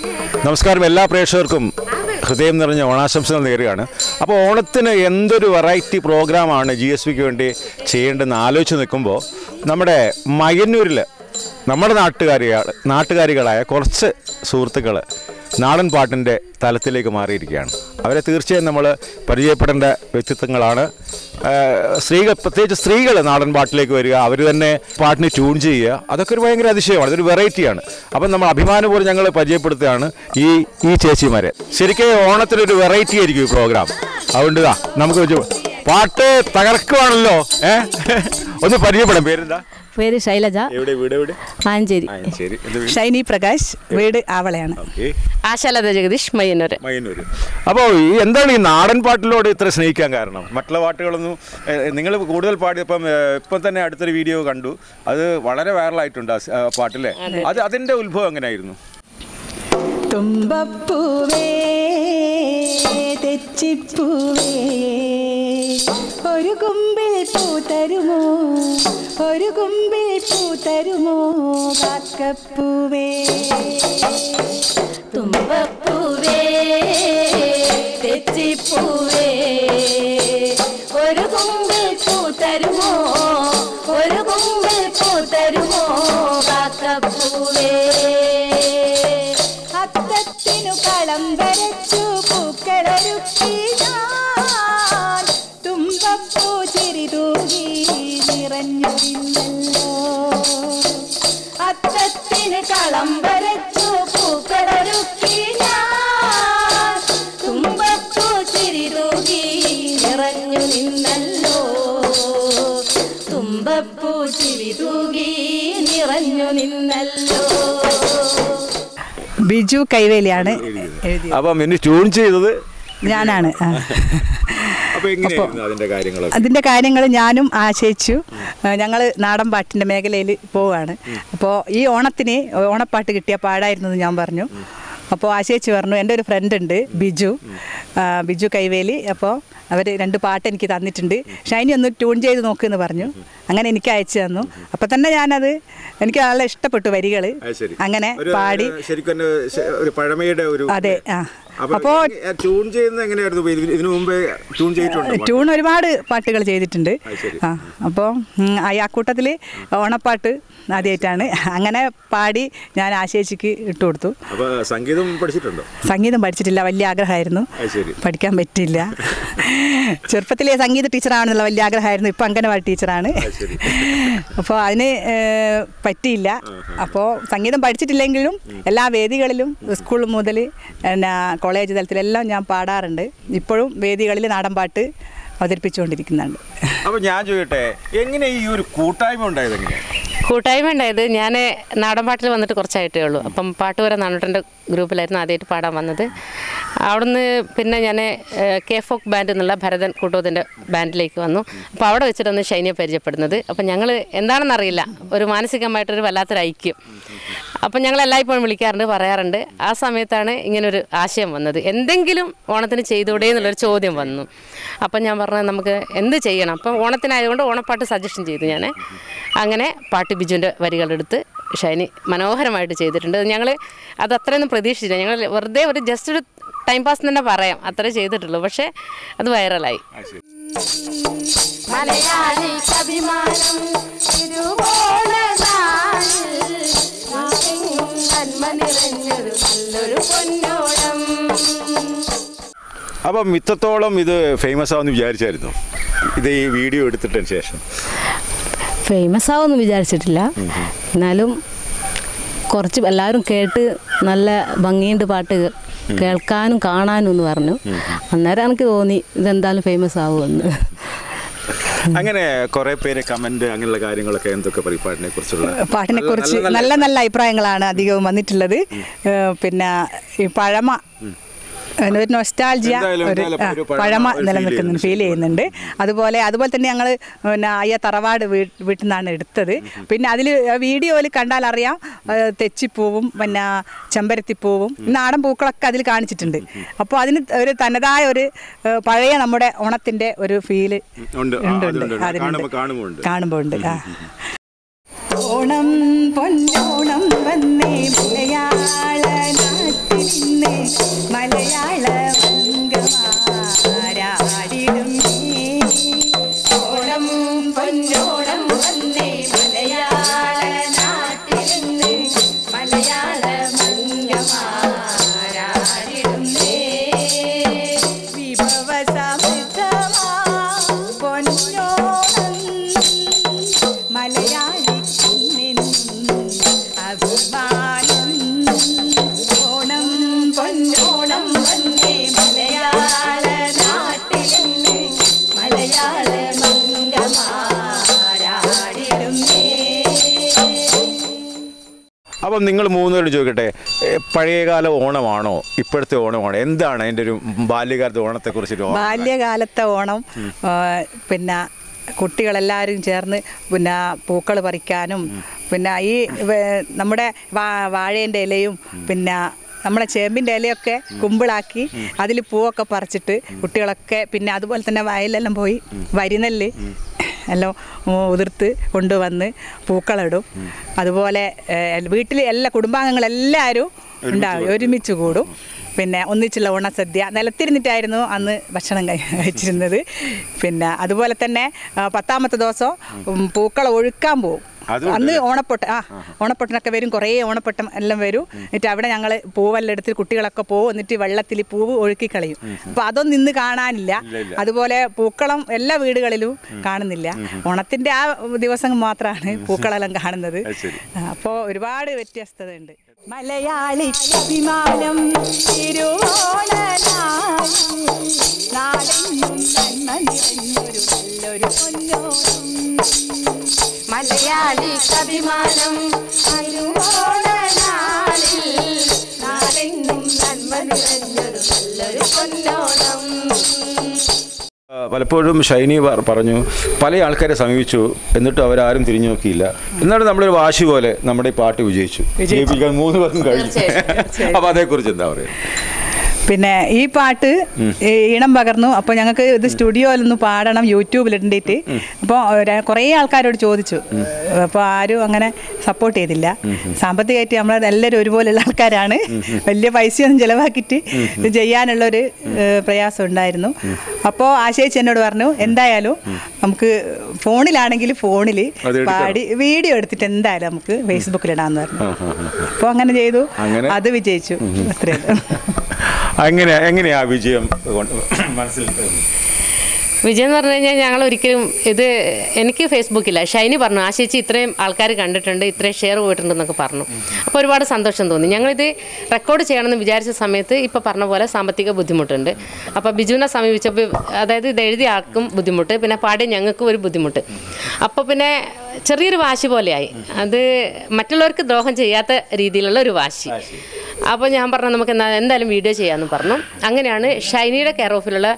നമസ്കാരം എല്ലാ പ്രേക്ഷകർക്കും ഹൃദയം നിറഞ്ഞ ഓണാശംസകൾ നേരുകയാണ് അപ്പോൾ ഓണത്തിന് എന്തൊരു വെറൈറ്റി പ്രോഗ്രാമാണ് ജി എസ് പിക്ക് വേണ്ടി ചെയ്യേണ്ടതെന്ന് ആലോചിച്ച് നിൽക്കുമ്പോൾ നമ്മുടെ മയന്നൂരിൽ നമ്മുടെ നാട്ടുകാരികൾ നാട്ടുകാരികളായ കുറച്ച് സുഹൃത്തുക്കൾ നാടൻ പാട്ടിൻ്റെ തലത്തിലേക്ക് മാറിയിരിക്കുകയാണ് അവരെ തീർച്ചയായും നമ്മൾ പരിചയപ്പെടേണ്ട വ്യക്തിത്വങ്ങളാണ് ആ, സ്ത്രീകൾ പ്രത്യേകിച്ച് സ്ത്രീകൾ നാടൻ പാട്ടിലേക്ക് വരിക അവർ തന്നെ പാട്ടിന് ട്യൂൺ ചെയ്യുക അതൊക്കെ ഒരു ഭയങ്കര അതിശയമാണ് ഇതൊരു വെറൈറ്റിയാണ് അപ്പം നമ്മൾ അഭിമാനപൂർവ്വം ഞങ്ങൾ പരിചയപ്പെടുത്തുകയാണ് ഈ ഈ ചേച്ചിമാരെ ശരിക്കും ഓണത്തിനൊരു വെറൈറ്റി ആയിരിക്കും ഈ പ്രോഗ്രാം അതുകൊണ്ട് ഇതാ നമുക്ക് വെച്ച് പാട്ട് തകർക്കുവാണല്ലോ ഏ ഒന്ന് പരിചയപ്പെടാം പേരെന്താ പേര് ശൈലജ എവിടെ വീട് എവിടെ ആഞ്ചേരി ആ, ശരി എന്ത് വീട് ഷൈനി പ്രകാശ് വീട് ആവളയാണ് ഓക്കെ ആശാലത ജഗദീഷ് മയ്യന്നൂര് മയ്യന്നൂർ അപ്പോൾ ഈ എന്താണ് ഈ നാടൻ പാട്ടിലോട് ഇത്ര സ്നേഹിക്കാൻ കാരണം മറ്റുള്ള പാട്ടുകളൊന്നും നിങ്ങൾ കൂടുതൽ പാടി ഇപ്പം ഏഹ്, ഇപ്പം തന്നെ അടുത്തൊരു വീഡിയോ കണ്ടു അത് വളരെ വൈറലായിട്ടുണ്ട് ആ സ്- ആ പാട്ടില്ലേ അത് അതിൻ്റെ ഉത്ഭവം എങ്ങനെയായിരുന്നു തുമ്പപ്പൂവേ തെച്ചിപ്പൂവേ ഒരു കുമ്പിൽ പൂ തരുമോ ഒരു കുമ്പിൽ പൂ തരുമോ കാക്കപ്പൂവേ തുമ്പപ്പൂവേ തെച്ചിപ്പൂവേ ഒരു കുമ്പിൽ പൂ തരുമോ ഒരു കുമ്പിൽ പൂ തരുമോ കാക്കപ്പൂവേ അത്തത്തിനു കളം വരച്ചു പൂക്കളൊരുക്കി ഞാൻ തുമ്പപ്പൂ ചിരി തൂകി നിറഞ്ഞു നിന്നല്ലോ അത്തത്തിന് കളം വരച്ചു പൂക്കളൊരുക്കി ഞാൻ തുമ്പപ്പൂ ചിരി തൂകി നിറഞ്ഞു നിന്നല്ലോ തുമ്പപ്പൂ ചിരി തൂകി നിറഞ്ഞു നിന്നല്ലോ ബിജു കൈവേലിയാണ് എഴുതിയത് അപ്പം ഇനി ട്യൂൺ ചെയ്തത് ഞാനാണ് ആ. അപ്പോൾ എങ്ങനെയായിരുന്നു അതിൻ്റെ കാര്യങ്ങളൊക്കെ അതിൻ്റെ കാര്യങ്ങൾ ഞാനും ആശയിച്ചു ഞങ്ങൾ നാടൻ പാട്ടിൻ്റെ മേഖലയിൽ പോവുകയാണ് അപ്പോൾ ഈ ഓണത്തിന് ഓണപ്പാട്ട് കിട്ടിയ പാടായിരുന്നു ഞാൻ പറഞ്ഞു അപ്പോൾ ആശയിച്ച് പറഞ്ഞു എൻ്റെ ഒരു ഫ്രണ്ട് ഉണ്ട് ബിജു ആ, ബിജു കൈവേലി അപ്പോൾ അവർ രണ്ട് പാട്ട് എനിക്ക് തന്നിട്ടുണ്ട് ഷൈനി ഒന്ന് ട്യൂൺ ചെയ്ത് നോക്കുമെന്ന് പറഞ്ഞു അങ്ങനെ എനിക്ക് അയച്ചു തന്നു അപ്പോൾ തന്നെ ഞാനത് എനിക്ക് നല്ല ഇഷ്ടപ്പെട്ടു വരികൾ അത് ശരി അങ്ങനെ ഒരു, പാടി ഏഹ്, ശരിക്കും ഒരു ശ- ഒരു പഴമയുടെ ഒരു അതെ ആ അപ്പോൾ അപ്പോൾ ട്യൂൺ ചെയ്യുന്നത് എങ്ങനെയായിരുന്നു ഇതിന് ഇതിനു മുമ്പേ ട്യൂൺ ചെയ്തിട്ടുണ്ടോ ട്യൂൺ ഒരുപാട് പാട്ടുകൾ ചെയ്തിട്ടുണ്ട് അത് ശരി. ആ അപ്പോൾ ആ കൂട്ടത്തിൽ ഓണപ്പാട്ട് ആദ്യമായിട്ടാണ് അങ്ങനെ പാടി ഞാൻ ആശേച്ചിക്ക് ഇട്ട് കൊടുത്തു അപ്പോൾ സംഗീതം പഠിച്ചിട്ടുണ്ടോ സംഗീതം പഠിച്ചിട്ടില്ല വലിയ ആഗ്രഹമായിരുന്നു അത് ശരി പഠിക്കാൻ പറ്റില്ല ചെറുപ്പത്തിലെ സംഗീത ടീച്ചറാണെന്നുള്ള വലിയ ആഗ്രഹമായിരുന്നു ഇപ്പം അംഗനവാടി ടീച്ചറാണ് ശരി. അപ്പോൾ അതിന് ഏഹ്, പറ്റിയില്ല അപ്പോൾ സംഗീതം പഠിച്ചിട്ടില്ലെങ്കിലും എല്ലാ വേദികളിലും സ്കൂൾ മുതൽ പിന്നെ കോളേജ് തലത്തിലെല്ലാം ഞാൻ പാടാറുണ്ട് ഇപ്പോഴും വേദികളിൽ നാടൻ പാട്ട് അവതരിപ്പിച്ചുകൊണ്ടിരിക്കുന്നുണ്ട് അപ്പോൾ ഞാൻ ചോദിക്കട്ടെ എങ്ങനെ ഈ ഒരു കൂട്ടായ്മ ഉണ്ടായത് എങ്ങനെയാണ് കൂട്ടായ്മ ഉണ്ടായത് ഞാൻ നാടൻപാട്ടിൽ വന്നിട്ട് കുറച്ചായിട്ടേ ഉള്ളൂ അപ്പം പാട്ടുവര നാണുട്ടൻ്റെ ഗ്രൂപ്പിലായിരുന്നു ആദ്യമായിട്ട് പാടാൻ വന്നത് അവിടുന്ന് പിന്നെ ഞാൻ കെ ഫോക്ക് ബാൻഡ് എന്നുള്ള ഭരതൻ കൂട്ടോത്തിൻ്റെ ബാൻഡിലേക്ക് വന്നു അപ്പോൾ അവിടെ വെച്ചിട്ടാണ് ഷൈനിയെ പരിചയപ്പെടുന്നത് അപ്പം ഞങ്ങൾ എന്താണെന്നറിയില്ല ഒരു മാനസികമായിട്ടൊരു വല്ലാത്തൊരു ഐക്യം അപ്പം ഞങ്ങൾ എല്ലായ്പ്പോഴും വിളിക്കാറുണ്ട് പറയാറുണ്ട് ആ സമയത്താണ് ഇങ്ങനൊരു ആശയം വന്നത് എന്തെങ്കിലും ഓണത്തിന് ചെയ്തുകൂടെ എന്നുള്ളൊരു ചോദ്യം വന്നു അപ്പം ഞാൻ പറഞ്ഞു നമുക്ക് എന്ത് ചെയ്യണം അപ്പം ഓണത്തിനായതുകൊണ്ട് ഓണപ്പാട്ട് സജഷൻ ചെയ്തു ഞാൻ അങ്ങനെ പാട്ട് ബിജുവിൻ്റെ വരികളെടുത്ത് ഷൈനി മനോഹരമായിട്ട് ചെയ്തിട്ടുണ്ട് ഞങ്ങൾ അത് അത്രയൊന്നും പ്രതീക്ഷിച്ചില്ല ഞങ്ങൾ വെറുതെ ഒരു ജസ്റ്റ് ഒരു ടൈം പാസ് തന്നെ പറയാം അത്രേ ചെയ്തിട്ടുള്ളൂ പക്ഷേ അത് വൈറലായി മലയാളി അഭിമാനം നന്മ നിറഞ്ഞൊരു നല്ലൊരു പൊന്നോണം അപ്പം ഇത്രത്തോളം ഇത് ഫേമസ് ആവുമെന്ന് വിചാരിച്ചായിരുന്നു ഇത് ഈ വീഡിയോ എടുത്തിട്ടതിന് ശേഷം ഫേമസ് ആവുമെന്ന് വിചാരിച്ചിട്ടില്ല എന്നാലും കുറച്ച് എല്ലാവരും കേട്ട് നല്ല ഭംഗിയുണ്ട് പാട്ട് കേൾക്കാനും കാണാനും എന്ന് പറഞ്ഞു അന്നേരം എനിക്ക് തോന്നി ഇതെന്തായാലും ഫേമസ് ആവുമെന്ന് അങ്ങനെ കുറെ പേര് കമന്റ് അങ്ങനെയുള്ള കാര്യങ്ങളൊക്കെ എന്തൊക്കെ പറയും പാട്ടിനെ കുറിച്ചുള്ള പാട്ടിനെ കുറിച്ച് നല്ല നല്ല അഭിപ്രായങ്ങളാണ് അധികവും വന്നിട്ടുള്ളത് ഏഹ് പിന്നെ ഈ പഴമ ഏഹ് ഒരു നൊസ്റ്റാൾജിയ എന്തായാലും- ഒരു എന്തായാലും ആ, ഒരു പഴമ പഴമ ഒരു feel നിലനിൽക്കുന്നുണ്ട് ഫീൽ ചെയ്യുന്നുണ്ട് അതുപോലെ അതുപോലെ തന്നെ ഞങ്ങൾ പിന്നെ അയ്യ തറവാട് വീ- വീട്ടിൽ നിന്നാണ് എടുത്തത് പിന്നെ അതിൽ വീഡിയോയിൽ കണ്ടാൽ അറിയാം ഏഹ് തെച്ചിപ്പൂവും പിന്നെ ചെമ്പരത്തിപ്പൂവും നാടൻ പൂക്കളൊക്കെ അതിൽ കാണിച്ചിട്ടുണ്ട് അപ്പോൾ അതിന് ഒരു തനതായ ഒരു ഏഹ് പഴയ നമ്മുടെ ഓണത്തിൻ്റെ ഒരു ഫീല് ഉണ്ട് ആ, ഉണ്ട്, അതുണ്ട്, ഉണ്ട്. ഉണ്ട്. അതിനുണ്ട്. കാണുമ്പോൾ കാണുമ്പോൾ ഉണ്ട് കാണുമ്പോൾ ഉണ്ട് ആ ഓണം പൊന്നോണം വന്നേ മലയാള നാട്ടിൽ നാട്ടിലിന്ന് മലയാള മംഗമാരാടിടും ഓണം പൊന്നോണം വന്നേ മലയാള നാട്ടിലിന്ന് മലയാള മംഗമാരാടിടുന്നേ വിഭവ സമൃദ്ധമാ പൊന്നോണം മലയാളിക്കുന്നെന്നും അഭിമാനം ഓണം പൊന്നോണം വന്നേ മലയാള നാട്ടിലെന്ന് മലയാള മംഗമാരാടിടുന്നേ അപ്പം നിങ്ങൾ മൂന്നുപേരും ചോദിക്കട്ടെ ഏ, പഴയകാല ഓണമാണോ ഇപ്പോഴത്തെ ഓണമാണോ എന്താണ് അതിൻ്റെ ഒരു ബാല്യകാലത്തെ ഓണത്തെക്കുറിച്ചൊരു ഓർമ്മ? ബാല്യകാലത്തെ ഓണം ആ, പിന്നെ കുട്ടികളെല്ലാവരും ചേർന്ന് പിന്നെ പൂക്കൾ പറിക്കാനും പിന്നെ ഈ വേ- നമ്മുടെ വാ വാഴേൻ്റെ ഇലയും പിന്നെ നമ്മുടെ ചേമ്പിൻ്റെ ഇലയൊക്കെ കുമ്പിളാക്കി അതിൽ പൂവൊക്കെ പറിച്ചിട്ട് കുട്ടികളൊക്കെ പിന്നെ അതുപോലെ തന്നെ വയലെല്ലാം പോയി വരിനെല്ല് എല്ലാം ഉതിർത്ത് കൊണ്ടുവന്ന് പൂക്കളിടും അതുപോലെ വീട്ടിൽ എല്ലാ കുടുംബാംഗങ്ങളെല്ലാവരും ഉണ്ടാവും ഒരുമിച്ച് കൂടും പിന്നെ ഒന്നിച്ചുള്ള ഓണസദ്യ നിലത്തിരുന്നിട്ടായിരുന്നു അന്ന് ഭക്ഷണം കഴി- കഴിച്ചിരുന്നത് പിന്നെ അതുപോലെ തന്നെ ആ, പത്താമത്തെ ദിവസം ഉം, പൂക്കള ഒഴുക്കാൻ പോകും അതും അന്ന് ഓണപ്പൊട്ട ആ ഓണപ്പൊട്ടനൊക്കെ വരും കുറേ ഓണപ്പൊട്ടം എല്ലാം വരും എന്നിട്ട് അവിടെ ഞങ്ങൾ പൂവെല്ലാം എടുത്ത് കുട്ടികളൊക്കെ പോകും എന്നിട്ട് വെള്ളത്തിൽ പൂവ് ഒഴുക്കി കളയും അപ്പോൾ അതൊന്നും ഇന്ന് കാണാനില്ല അതുപോലെ പൂക്കളം എല്ലാ വീടുകളിലും കാണുന്നില്ല ഓണത്തിൻ്റെ ആ ദിവസം മാത്രമാണ് പൂക്കളെല്ലാം കാണുന്നത് അത് ശരി. അപ്പോൾ ഒരുപാട് വ്യത്യസ്തത ഉണ്ട് മലയാളി അഭിമാനം നാടെങ്ങും നന്മ നിറഞ്ഞൊരു നല്ലൊരു പൊന്നോണം മലയാളി അഭിമാനം നാടെങ്ങും നന്മ നിറഞ്ഞൊരു നല്ലൊരു പൊന്നോണം ആ, പലപ്പോഴും ഷൈനി പ- പറഞ്ഞു പല ആൾക്കാരെ സമീപിച്ചു എന്നിട്ടും അവരാരും തിരിഞ്ഞു നോക്കിയില്ല എന്നാലും നമ്മളൊരു വാശി പോലെ നമ്മുടെ ഈ പാട്ട് വിജയിച്ചു ജയിപ്പിക്കാൻ മൂന്ന് പേർക്കും കഴിഞ്ഞു അപ്പോൾ അതേക്കുറിച്ച് എന്താ പറയുക പിന്നെ ഈ പാട്ട് ഈ ഈണം പകർന്നു അപ്പോൾ ഞങ്ങൾക്ക് ഇത് സ്റ്റുഡിയോയിലൊന്ന് പാടണം യൂട്യൂബിൽ ഇടണ്ടിട്ട് അപ്പോൾ കുറേ ആൾക്കാരോട് ചോദിച്ചു അപ്പോൾ ആരും അങ്ങനെ സപ്പോർട്ട് ചെയ്തില്ല സാമ്പത്തികമായിട്ട് നമ്മൾ എല്ലാവരും ഒരുപോലെയുള്ള ആൾക്കാരാണ് വലിയ പൈസയൊന്നും ചിലവാക്കിയിട്ട് ഇത് ചെയ്യാനുള്ളൊരു ഏഹ്, പ്രയാസം ഉണ്ടായിരുന്നു അപ്പോൾ ആശയിച്ച് എന്നോട് പറഞ്ഞു എന്തായാലും നമുക്ക് ഫോണിലാണെങ്കിൽ ഫോണിൽ അത് എടുക്കണം. പാടി വീഡിയോ എടുത്തിട്ട് എന്തായാലും നമുക്ക് ഫേസ്ബുക്കിൽ ഇടാമെന്ന് പറഞ്ഞു അപ്പോൾ അങ്ങനെ ചെയ്തു അങ്ങനെ? അത് വിജയിച്ചു അത്രയും അങ്ങനെ എങ്ങനെയാ ആ വിജയം കൊണ്ട് മനസ്സിൽ വിജയം എന്ന് പറഞ്ഞു കഴിഞ്ഞാൽ ഞങ്ങൾ ഒരിക്കലും ഇത് എനിക്ക് ഫേസ്ബുക്കില്ല ഷൈനി പറഞ്ഞു ആ ചേച്ചി ഇത്രയും ആൾക്കാർ കണ്ടിട്ടുണ്ട് ഇത്രയും ഷെയർ പോയിട്ടുണ്ടെന്നൊക്കെ പറഞ്ഞു അപ്പോൾ ഒരുപാട് സന്തോഷം തോന്നി ഞങ്ങളിത് റെക്കോർഡ് ചെയ്യണമെന്ന് വിചാരിച്ച സമയത്ത് ഇപ്പോൾ പറഞ്ഞ പോലെ സാമ്പത്തിക ബുദ്ധിമുട്ടുണ്ട് അപ്പോൾ ബിജുവിനെ സമീപിച്ചപ്പോൾ അതായത് ഇത് എഴുതിയ ആൾക്കും ബുദ്ധിമുട്ട് പിന്നെ പാടി ഞങ്ങൾക്കും ഒരു ബുദ്ധിമുട്ട് അപ്പോൾ പിന്നെ ചെറിയൊരു വാശി പോലെയായി അത് മറ്റുള്ളവർക്ക് ദ്രോഹം ചെയ്യാത്ത രീതിയിലുള്ള ഒരു വാശി അപ്പോൾ ഞാൻ പറഞ്ഞു നമുക്ക് എന്നാ എന്തായാലും വീഡിയോ ചെയ്യാമെന്ന് പറഞ്ഞു അങ്ങനെയാണ് ഷൈനിയുടെ കെയർ ഓഫിലുള്ള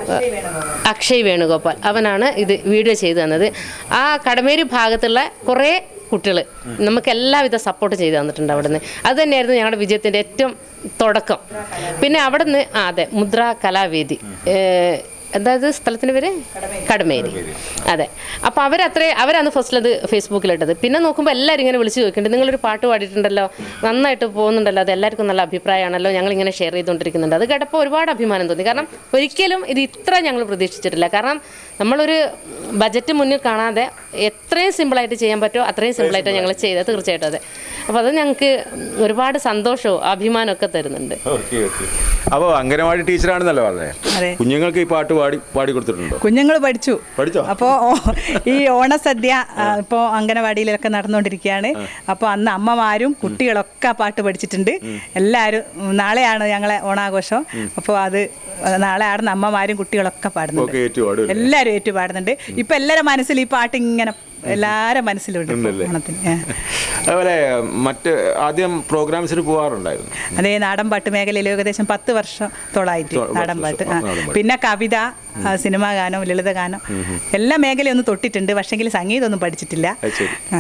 അക്ഷയ് വേണുഗോപാൽ അവനാണ് ഇത് വീഡിയോ ചെയ്തു തന്നത് ആ കടമേരി ഭാഗത്തുള്ള കുറേ കുട്ടികൾ നമുക്ക് എല്ലാവിധ സപ്പോർട്ട് ചെയ്തു തന്നിട്ടുണ്ട് അവിടുന്ന് അത് തന്നെയായിരുന്നു ഞങ്ങളുടെ വിജയത്തിൻ്റെ ഏറ്റവും തുടക്കം പിന്നെ അവിടുന്ന് ആ അതെ മുദ്ര കലാവേദി ഏഹ്, എന്തായത് സ്ഥലത്തിൻ്റെ പേര് കടമേരി അതെ അപ്പോൾ അവരത്രേ അവരാണ് ഫസ്റ്റിൽ അത് ഫേസ്ബുക്കിലിട്ടത് പിന്നെ നോക്കുമ്പോൾ എല്ലാവരും ഇങ്ങനെ വിളിച്ച് ചോദിക്കുന്നുണ്ട് നിങ്ങളൊരു പാട്ട് പാടിയിട്ടുണ്ടല്ലോ നന്നായിട്ട് പോകുന്നുണ്ടല്ലോ അത് എല്ലാവർക്കും നല്ല അഭിപ്രായമാണല്ലോ ഞങ്ങൾ ഇങ്ങനെ ഷെയർ ചെയ്തുകൊണ്ടിരിക്കുന്നുണ്ട് അത് കേട്ടപ്പോൾ ഒരുപാട് അഭിമാനം തോന്നി കാരണം ഒരിക്കലും ഇത് ഇത്ര ഞങ്ങൾ പ്രതീക്ഷിച്ചിട്ടില്ല കാരണം നമ്മളൊരു ബജറ്റ് മുന്നിൽ കാണാതെ എത്രയും സിമ്പിളായിട്ട് ചെയ്യാൻ പറ്റുമോ അത്രയും സിമ്പിളായിട്ട് ഞങ്ങൾ ചെയ്തത് തീർച്ചയായിട്ടും അതെ അപ്പോൾ അത് ഞങ്ങൾക്ക് ഒരുപാട് സന്തോഷവും അഭിമാനവും ഒക്കെ തരുന്നുണ്ട് ഓക്കെ ഓക്കെ അപ്പോൾ അംഗനവാടി ടീച്ചറാണെന്നല്ലോ അതെ. പറഞ്ഞത് കുഞ്ഞുങ്ങൾക്ക് ഈ പാട്ട് പാടി പാടി കൊടുത്തിട്ടുണ്ടോ കുഞ്ഞുങ്ങൾ പഠിച്ചു പഠിച്ചോ? അപ്പോൾ ഈ ഓണസദ്യ ഇപ്പോൾ അംഗനവാടിയിലൊക്കെ നടന്നുകൊണ്ടിരിക്കുകയാണ് അപ്പോൾ അന്ന് അമ്മമാരും കുട്ടികളൊക്കെ ആ പാട്ട് പഠിച്ചിട്ടുണ്ട് എല്ലാവരും ഉം, നാളെയാണ് ഞങ്ങളെ ഓണാഘോഷം അപ്പോൾ അത് നാളെ ആടുന്ന അമ്മമാരും കുട്ടികളൊക്കെ പാടുന്നുണ്ട് ഓക്കെ ഏറ്റവും പാടും എല്ലാവരും ഏറ്റു പാടുന്നുണ്ട് ഇപ്പം എല്ലാവരുടെ മനസ്സിൽ ഈ പാട്ട് ഇങ്ങനെ എല്ലാവരുടെ മനസ്സിലുണ്ട് ഇപ്പൊ ഉണ്ടല്ലേ? ഓണത്തിന് ആ. അതുപോലെ മറ്റ് ആദ്യം പ്രോഗ്രാംസിന് പോകാറുണ്ടായിരുന്നു അതേ നാടൻ പാട്ട് മേഖലയിൽ ഏകദേശം പത്ത് വർഷത്തോളായിട്ട് തൊ- നാടൻ പാട്ട് ആ. നാടൻ പാട്ട്. പിന്നെ കവിത ആ, സിനിമാ ഗാനം ലളിത ഗാനം എല്ലാ മേഖലയും ഒന്ന് തൊട്ടിട്ടുണ്ട് പക്ഷെങ്കിൽ സംഗീതമൊന്നും പഠിച്ചിട്ടില്ല അത് ശരി ആ.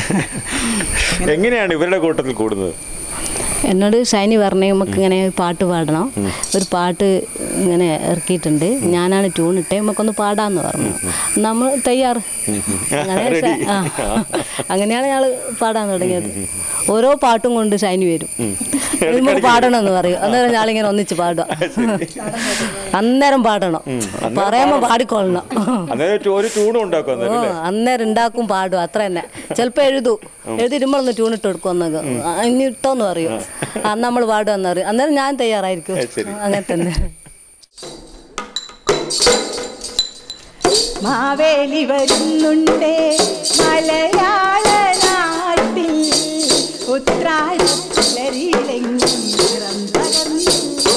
എങ്ങനെയാണ് ഇവരുടെ കൂട്ടത്തിൽ കൂടുന്നത് എന്നോട് ഷൈനി പറഞ്ഞു നമുക്ക് ഇങ്ങനെ ഒരു പാട്ട് പാടണം ഒരു പാട്ട് ഇങ്ങനെ ഇറക്കിയിട്ടുണ്ട് ഞാനാണ് ട്യൂൺ ഇട്ടേ നമുക്കൊന്ന് പാടാന്ന് പറഞ്ഞു നമ്മൾ തയ്യാറ് അങ്ങനെ ഷ- ആ. അങ്ങനെയാണ് ഞങ്ങൾ പാടാൻ തുടങ്ങിയത് ഓരോ പാട്ടും കൊണ്ട് ഷൈനി വരും നമുക്ക് പാടണം എന്ന് പറയും അന്നേരം ഞാളിങ്ങനെ ഒന്നിച്ച് പാടുക അന്നേരം പാടണം പറയുമ്പോൾ പാടിക്കൊള്ളണം അന്നേരം ഒരു- ഒരു ട്യൂണും ഉണ്ടാക്കും ഓ അന്നേരം അല്ലേ അന്നേരം ഉണ്ടാക്കും പാടും അത്ര തന്നെ ചിലപ്പോൾ എഴുതൂ എഴുതിരുമ്പോഴൊന്ന് ട്യൂൺ ഇട്ട് കൊടുക്കും എന്നൊക്കെ ഇനി ഇട്ടോന്ന് പറയും അന്ന് നമ്മൾ പാടുമെന്ന് പറയും അന്നേരം ഞാൻ തയ്യാറായിരിക്കും അങ്ങനെ തന്നെ മാവേലി വരുന്നുണ്ടേ മലയാള നാട്ടിൽ ഉത്രാടപ്പുലരിയിലെങ്ങും നിറം പകർന്നല്ലോ.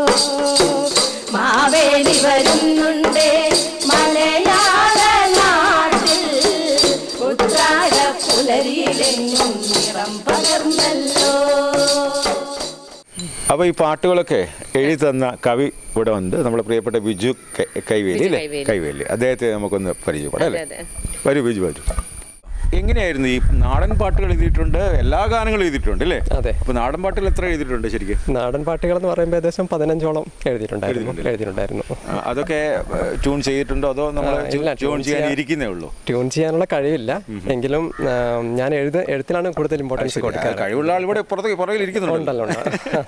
മാവേലി വരുന്നുണ്ടേ മലയാള നാട്ടിൽ ഉത്രാട പുലരിയിലെങ്ങും നിറം പകർന്നല്ലോ അപ്പോൾ ഈ പാട്ടുകളൊക്കെ എഴുതി തന്ന കവി ഇവിടെ ഉണ്ട് നമ്മുടെ പ്രിയപ്പെട്ട ബിജു കൈ- കൈവേലി ബിജു അല്ലേ കൈവേലി. കൈവേലി അദ്ദേഹത്തെ നമുക്കൊന്ന് പരിചയപ്പെടാം അല്ലേ അതെ, വരൂ ബിജു വരൂ എങ്ങനെയായിരുന്നു ഈ നാടൻ പാട്ടുകൾ എഴുതിയിട്ടുണ്ട് എല്ലാ ഗാനങ്ങളും എഴുതിയിട്ടുണ്ട് അല്ലേ അതെ. അപ്പൊ നാടൻ പാട്ടുകൾ എത്ര എഴുതിയിട്ടുണ്ട് ശരിക്കും നാടൻ പാട്ടുകൾ എന്ന് പറയുമ്പോൾ ഏകദേശം പതിനഞ്ചോളം എഴുതിയിട്ടുണ്ടായിരുന്നു എഴുതിയിട്ടുണ്ട്. എഴുതിയിട്ടുണ്ടായിരുന്നു ആ, അതൊക്കെ ട്യൂൺ ചെയ്തിട്ടുണ്ടോ അതോ നമ്മൾ ആ, ഇല്ല, ട്യൂൺ tune ചെയ്യാൻ ചെയ്യാൻ- ഇരിക്കുന്നേ ഉള്ളൂ ട്യൂൺ ചെയ്യാനുള്ള കഴിവില്ല എങ്കിലും ആ, ഞാൻ എഴുത എഴുത്തിലാണ് കൂടുതൽ ഇമ്പോർട്ടൻസ് ആ, കൊടുക്കാറ് കഴിവുള്ള ആൾ ഇവിടെ പുറത്ത് പുറകിൽ ഇരിക്കുന്നുണ്ടല്ലോ ഉണ്ടല്ലോ ഉണ്ട്.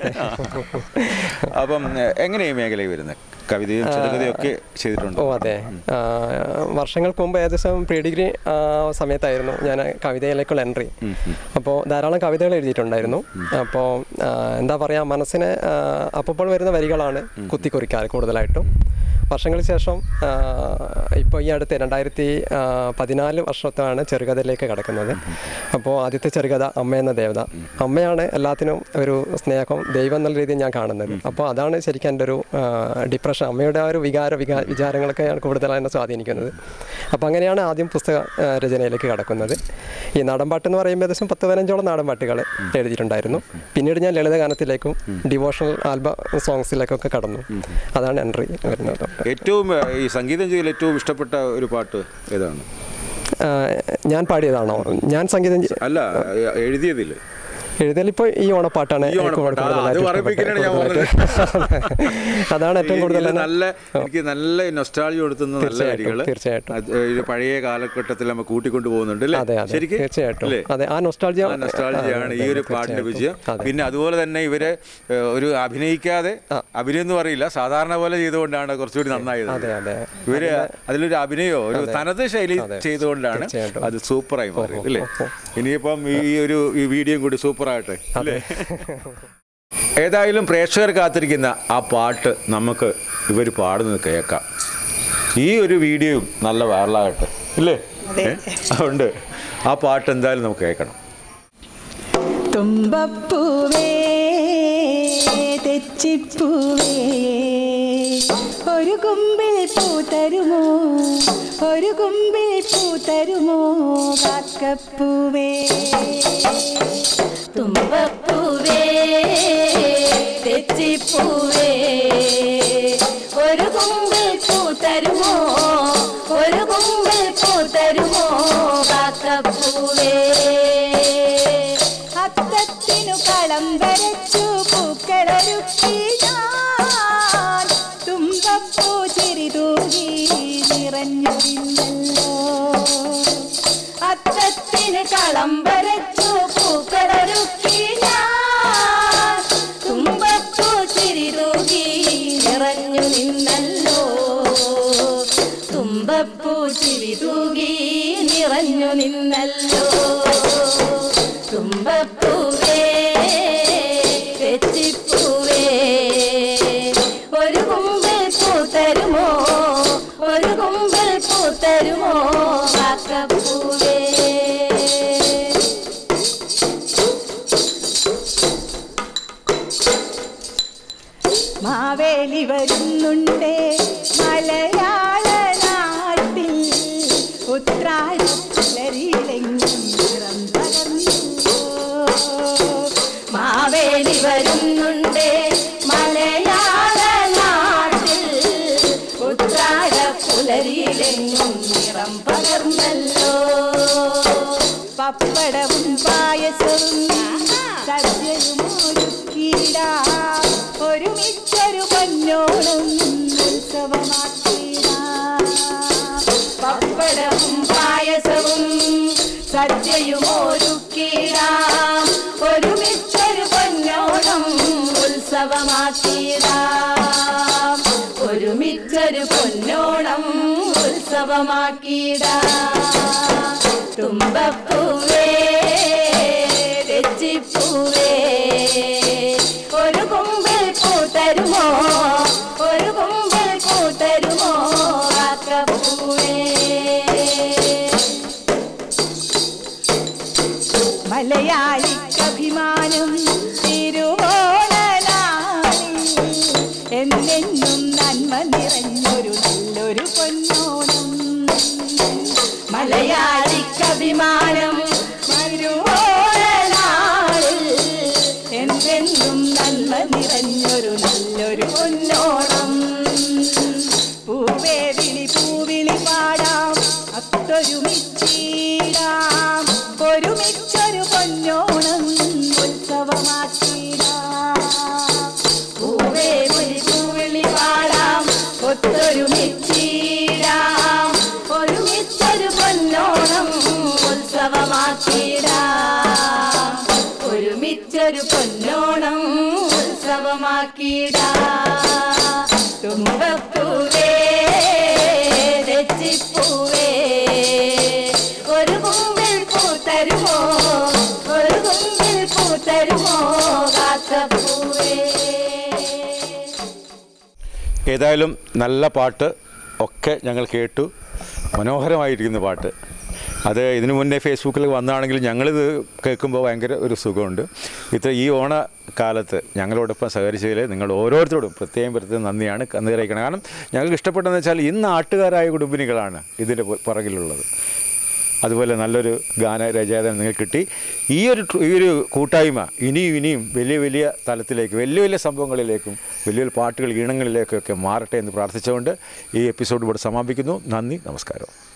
അപ്പം ഏ, എങ്ങനെയാ ഈ മേഖലയിൽ വരുന്നത് കവിതയും ചെറുകഥയും ഒക്കെ ചെയ്തിട്ടുണ്ടോ ഓ അതെ ആ, വർഷങ്ങൾക്ക് മുമ്പ് ഏകദേശം പ്രീ ഡിഗ്രി ആ, സമയത്തായിരുന്നു ഞാൻ കവിതയിലേക്കുള്ള എൻട്രി അപ്പോൾ ധാരാളം കവിതകൾ എഴുതിയിട്ടുണ്ടായിരുന്നു അപ്പോൾ എന്താ പറയുക മനസ്സിന് അപ്പോൾ വരുന്ന വരികളാണ് കുത്തിക്കുറിക്കാറ് കൂടുതലായിട്ടും വർഷങ്ങൾക്ക് ശേഷം ഇപ്പോൾ ഈ അടുത്ത് രണ്ടായിരത്തി പതിനാല് വർഷത്താണ് ചെറുകഥയിലേക്ക് കടക്കുന്നത് അപ്പോൾ ആദ്യത്തെ ചെറുകഥ അമ്മ എന്ന ദേവത അമ്മയാണ് എല്ലാത്തിനും ഒരു സ്നേഹം ദൈവം എന്നുള്ള രീതിയിൽ ഞാൻ കാണുന്നത് അപ്പോൾ അതാണ് ശരിക്കും എൻ്റെ ഒരു ഡിപ്രഷൻ അമ്മയുടെ ആ ഒരു വികാര വികാ വിചാരങ്ങളൊക്കെയാണ് കൂടുതലായി എന്നെ സ്വാധീനിക്കുന്നത് അപ്പോൾ അങ്ങനെയാണ് ആദ്യം പുസ്തക ആ, രചനയിലേക്ക് കടക്കുന്നത് ഈ നാടൻപാട്ട് എന്ന് പറയുമ്പോൾ ഏകദേശം പത്ത് പതിനഞ്ചോളം നാടൻപാട്ടുകൾ എഴുതിയിട്ടുണ്ടായിരുന്നു പിന്നീട് ഞാൻ ലളിതഗാനത്തിലേക്കും ഡിവോഷണൽ ആൽബ സോങ്സിലേക്കൊക്കെ കടന്നു അതാണ് എൻട്രി വരുന്നത് ഏറ്റവും ഏ, ഈ സംഗീതം ചെയ്തതിൽ ഏറ്റവും ഇഷ്ടപ്പെട്ട ഒരു പാട്ട് ഏതാണ് ആ, ഞാൻ പാടിയതാണോ ഞാൻ സംഗീതം ചെ- അല്ല ഏ, എഴുതിയതിൽ എഴുതലിപ്പോൾ ഈ ഓണപ്പാട്ടാണ് ഈ എനിക്ക് ഓണപ്പാട്ട്. ആ, കൂടുതലായിട്ട് അത് പറയിപ്പിക്കാനാണ് ഞാൻ കൂടുതലായിട്ട്. അതാണ് ഏറ്റവും കൂടുതൽ ഇത് എന്നെ- നല്ല എനിക്ക് നല്ല നൊസ്റ്റാളജി കൊടുത്തുന്ന നല്ല തീർച്ചയായിട്ടും, വരികൾ തീർച്ചയായിട്ടും. പഴയ കാലഘട്ടത്തിൽ നമ്മൾ കൂട്ടിക്കൊണ്ടു പോകുന്നുണ്ട് അല്ലേ അതെ അതെ ശരിക്കും തീർച്ചയായിട്ടും അല്ലേ? അതെ ആ നൊസ്റ്റാൾജിയ ആ നൊസ്റ്റാൾജിയാണ് ഈ ഒരു പാട്ടിന്റെ വിജയം പിന്നെ അതുപോലെ തന്നെ ഇവര് ഏ, ഒരു അഭിനയിക്കാതെ അഭിനയം എന്ന് പറയില്ല സാധാരണ പോലെ ചെയ്തുകൊണ്ടാണ് കുറച്ചുകൂടി നന്നായത് അതെ അതെ ഇവര് അതിലൊരു അഭിനയോ ഒരു തനത് ശൈലി ചെയ്തുകൊണ്ടാണ് തീർച്ചയായിട്ടും. അത് സൂപ്പറായി മാറിയത് അല്ലേ ഇനിയിപ്പം ഈ ഒരു ഈ വീഡിയോയും കൂടി സൂപ്പറാകട്ടെ അല്ലേ ഏതായാലും പ്രേക്ഷകർ കാത്തിരിക്കുന്ന ആ പാട്ട് നമുക്ക് ഇവർ പാടുന്നത് കേൾക്കാം ഈ ഒരു വീഡിയോയും നല്ല വൈറലാകട്ടെ ഇല്ലേ ഏ? അതുകൊണ്ട് ആ പാട്ട് എന്തായാലും നമുക്ക് കേൾക്കണം തുമ്പപ്പൂവേ തെച്ചിപ്പൂവേ ഒരു കുമ്പിൽ പൂ തരുമോ ഒരു കുമ്പിൽ പൂ തരുമോ കാക്കപ്പൂവേ തുമ്പപ്പൂവേ തെച്ചിപ്പൂവേ ഒരു കുമ്പിൽ പൂ തരുമോ ഒരു കുമ്പിൽ പൂ തരുമോ കാക്കപ്പൂവേ അത്തത്തിനു കളം വരച്ചു പൂക്കളൊരുക്കി ഞാൻ തുമ്പപ്പൂ ചിരി തൂകി നിറഞ്ഞു നിന്നല്ലോ അത്തത്തിന് കളം വരച്ചു പൂക്കളൊരുക്കി ഞാൻ തുമ്പപ്പൂ ചിരി തൂകി നിറഞ്ഞു നിന്നല്ലോ തുമ്പപ്പൂ ചിരി തൂകി നിറഞ്ഞു നിന്നല്ലോ തുമ്പപ്പൂവേ തെച്ചിപ്പൂവേ ഒരു കുമ്പിൽ പൂ തരുമോ ഒരു കുമ്പിൽ പൂ തരുമോ കാക്കപ്പൂവേ മാവേലി വരുന്നുണ്ടേ മലയാള നാട്ടിൽ ഉത്രാടപ്പുലരിയിലെങ്ങും നിറം പകർന്നല്ലോ മാവേലി വരുന്നുണ്ടേ മലയാള നാട്ടിൽ ഉത്രാട പുലരിയിലെങ്ങും നിറം പകർന്നല്ലോ പപ്പടവും പായസവും സദ്യയും ഒരുക്കിയിടാം ഒരുമിച്ചൊരു പൊന്നോണം ഉത്സവമാക്കിയിടാം പപ്പടവും പായസവും സദ്യയും ഒരുക്കിടാം ഒരുമിച്ചൊരു പൊന്നോണം ഉത്സവമാക്കിടാ തുമ്പപ്പൂവേ രച്ചിപ്പൂവേ ഒരു കുമ്പിൽ കൂട്ടരുമോ ഒരു കുമ്പിൽ കൂട്ടരുമോ കാക്കപ്പൂവേ മലയാളിക്കഭിമാനം തിരുവോണനാളി എന്നെന്നും നന്മ നിറഞ്ഞൊരു നല്ലൊരു പൊന്നോണം മലയാളിക്കഭിമാനം തിരുവോണനാളിൽ എന്നെന്നും നന്മ നിറഞ്ഞൊരു നല്ലൊരു പൊന്നോണം പൂവേ വിളി പൂവിളി പാടാം അത്തൊരുമിച്ചിടാം ഒരുമിച്ചൊരു പൊന്നോണം ഉത്സവമാക്കിടാം പൂവേ പുലി പൂവിളി പാടാം ഒത്തൊരുമിച്ചിടാം ഒരുമിച്ചൊരു പൊന്നോണം ഉത്സവമാക്കിടാം ഒരുമിച്ചൊരു പൊന്നോണം ഉത്സവമാക്കിടാം തുമ്പപ്പൂവേ രച്ചിപ്പൂവേ ഒരു കുമ്പിൽ പൂത്തരുമോ ഒരു കുമ്പിൽ പൂത്തരുമോ കാക്കപ്പൂവേ ഏതായാലും നല്ല പാട്ട് ഒക്കെ ഞങ്ങൾ കേട്ടു മനോഹരമായിരിക്കുന്ന പാട്ട് അത് ഇതിനു മുന്നേ ഫേസ്ബുക്കിൽ വന്നാണെങ്കിൽ ഞങ്ങളിത് കേൾക്കുമ്പോൾ ഭയങ്കര ഒരു സുഖമുണ്ട് ഇത്ര ഈ ഓണക്കാലത്ത് ഞങ്ങളോടൊപ്പം സഹകരിച്ചതിൽ നിങ്ങൾ ഓരോരുത്തരോടും പ്രത്യേകം പ്രത്യേകം നന്ദിയാണ് നന്ദി അറിയിക്കണം കാരണം ഞങ്ങൾക്ക് ഇഷ്ടപ്പെട്ടതെന്ന് വെച്ചാൽ ഈ നാട്ടുകാരായ കുടുംബിനികളാണ് ഇതിൻ്റെ പു- പുറകിലുള്ളത് അതുപോലെ നല്ലൊരു ഗാനരചയിതാൻ നിങ്ങൾക്ക് കിട്ടി ഈ ഒരു ട്രു- ഈ ഒരു കൂട്ടായ്മ ഇനിയും ഇനിയും വലിയ വലിയ തലത്തിലേക്ക് വലിയ വലിയ സംഭവങ്ങളിലേക്കും വലിയ വലിയ പാട്ടുകൾ ഈണങ്ങളിലേക്കൊക്കെ മാറട്ടെ എന്ന് പ്രാർത്ഥിച്ചുകൊണ്ട് ഈ എപ്പിസോഡ് ഇവിടെ സമാപിക്കുന്നു നന്ദി നമസ്കാരം